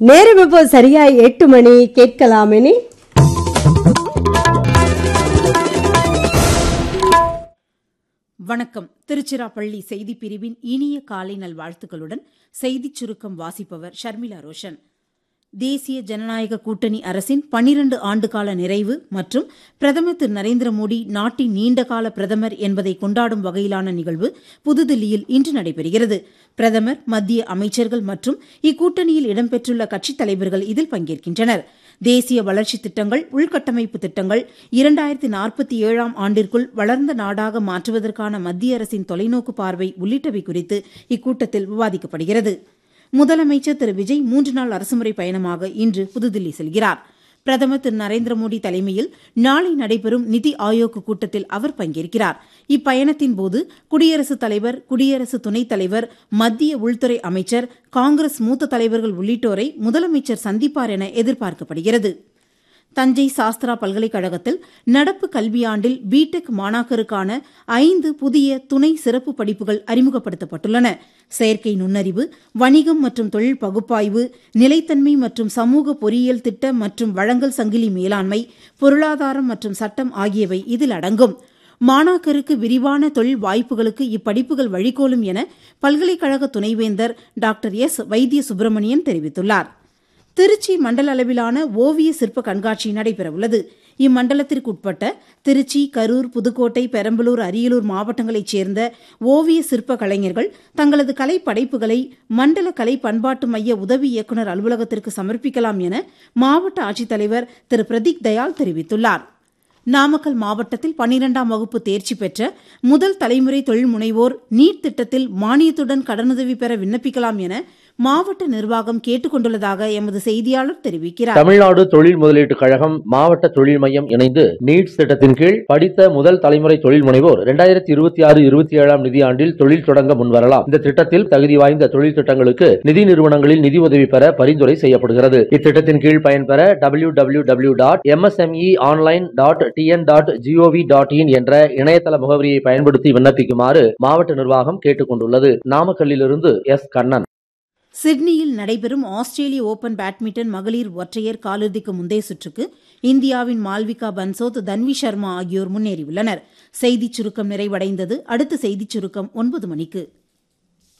நேரம் இப்போ சரியா எட்டு மணி கேட்கலாம் இனி வணக்கம் திருச்சிராப்பள்ளி செய்திப் பிரிவின் இனிய காலை நல்வாழ்த்துக்களுடன் செய்திச் சுருக்கம் வாசிப்பவர் ஷர்மிளா ரோஷன் தேசிய ஜனநாயக கூட்டணி அரசின் பனிரண்டு ஆண்டுகால நிறைவு மற்றும் பிரதமர் திரு நரேந்திர மோடி நாட்டின் நீண்டகால பிரதமர் என்பதை கொண்டாடும் வகையிலான நிகழ்வு புதுதில்லியில் இன்று நடைபெறுகிறது பிரதமர் மத்திய அமைச்சர்கள் மற்றும் இக்கூட்டணியில் இடம்பெற்றுள்ள கட்சித் தலைவர்கள் இதில் பங்கேற்கின்றனர் தேசிய வளர்ச்சித் திட்டங்கள் உள்கட்டமைப்பு திட்டங்கள் இரண்டாயிரத்தி நாற்பத்தி ஏழாம் ஆண்டிற்குள் வளர்ந்த நாடாக மாற்றுவதற்கான மத்திய அரசின் தொலைநோக்கு பார்வை உள்ளிட்டவை குறித்து இக்கூட்டத்தில் விவாதிக்கப்படுகிறது முதலமைச்சர் திரு விஜய் மூன்று நாள் அரசுமுறை பயணமாக இன்று புதுதில்லி செல்கிறார் பிரதமர் திரு நரேந்திர மோடி தலைமையில் நாளை நடைபெறும் நிதி ஆயோக் கூட்டத்தில் அவர் பங்கேற்கிறார் இப்பயணத்தின் போது குடியரசுத் தலைவர் குடியரசு துணைத் தலைவர் மத்திய உள்துறை அமைச்சர் காங்கிரஸ் மூத்த தலைவர்கள் உள்ளிட்டோரை முதலமைச்சர் சந்திப்பார் என எதிர்பார்க்கப்படுகிறது தஞ்சை சாஸ்திரா பல்கலைக்கழகத்தில் நடப்பு கல்வியாண்டில் பிடெக் மாணாக்கருக்கான ஐந்து புதிய துணை சிறப்பு படிப்புகள் அறிமுகப்படுத்தப்பட்டுள்ளன செயற்கை நுண்ணறிவு வணிகம் மற்றும் தொழில் பகுப்பாய்வு நிலைத்தன்மை மற்றும் சமூக பொறியியல் திட்ட மற்றும் வழங்கல் சங்கிலி மேலாண்மை பொருளாதாரம் மற்றும் சட்டம் ஆகியவை இதில் அடங்கும் மாணாக்கருக்கு விரிவான தொழில் வாய்ப்புகளுக்கு இப்படிப்புகள் வழிகோலும் என பல்கலைக்கழக துணைவேந்தர் டாக்டர் எஸ் வைத்திய சுப்பிரமணியன் தெரிவித்துள்ளார் திருச்சி மண்டல அளவிலான ஓவிய சிற்ப கண்காட்சி நடைபெறவுள்ளது இம்மண்டலத்திற்கு உட்பட்ட திருச்சி கரூர் புதுக்கோட்டை பெரம்பலூர் அரியலூர் மாவட்டங்களைச் சேர்ந்த ஓவிய சிற்ப கலைஞர்கள் தங்களது கலை படைப்புகளை மண்டல கலை பண்பாட்டு மைய உதவி இயக்குநர் அலுவலகத்திற்கு சமர்ப்பிக்கலாம் என மாவட்ட ஆட்சித்தலைவர் திரு பிரதீக் தயாள் தெரிவித்துள்ளார் நாமக்கல் மாவட்டத்தில் பன்னிரெண்டாம் வகுப்பு தேர்ச்சி பெற்ற முதல் தலைமுறை தொழில் முனைவோர் நீட் திட்டத்தில் மானியத்துடன் கடனுதவி பெற விண்ணப்பிக்கலாம் என மாவட்ட நிர்வாகம் கேட்டுக் கொண்டுள்ளதாக எமது செய்தியாளர் தெரிவிக்கிறார் தமிழ்நாடு தொழில் முதலீட்டு கழகம் மாவட்ட தொழில் மையம் இணைந்து நீட்ஸ் திட்டத்தின் கீழ் படித்த முதல் தலைமுறை தொழில் முனைவோர் இரண்டாயிரத்தி இருபத்தி ஆறு இருபத்தி ஏழாம் நிதியாண்டில் தொழில் தொடங்க முன்வரலாம் இந்த திட்டத்தில் தகுதி வாய்ந்த தொழில் திட்டங்களுக்கு நிதி நிறுவனங்களில் நிதி உதவி பெற பரிந்துரை செய்யப்படுகிறது இத்திட்டத்தின் கீழ் பயன்பெற W W W dot MSME online dot TN dot GOV dot in என்ற இணையதள முகவரியை பயன்படுத்தி விண்ணப்பிக்குமாறு மாவட்ட நிர்வாகம் கேட்டுக் கொண்டுள்ளது நாமக்கல்லிலிருந்து எஸ் கண்ணன் சிட்னியில் நடைபெறும் ஆஸ்திரேலிய ஓபன் பேட்மிண்டன் மகளிர் ஒற்றையர் காலிறுதிக்கு முந்தைய சுற்றுக்கு இந்தியாவின் மால்விகா பன்சோத் தன்வி சர்மா ஆகியோர் முன்னேறியுள்ளனர் செய்திச் சுருக்கம் நிறைவடைந்தது அடுத்த செய்திச் சுருக்கம் ஒன்பது மணிக்கு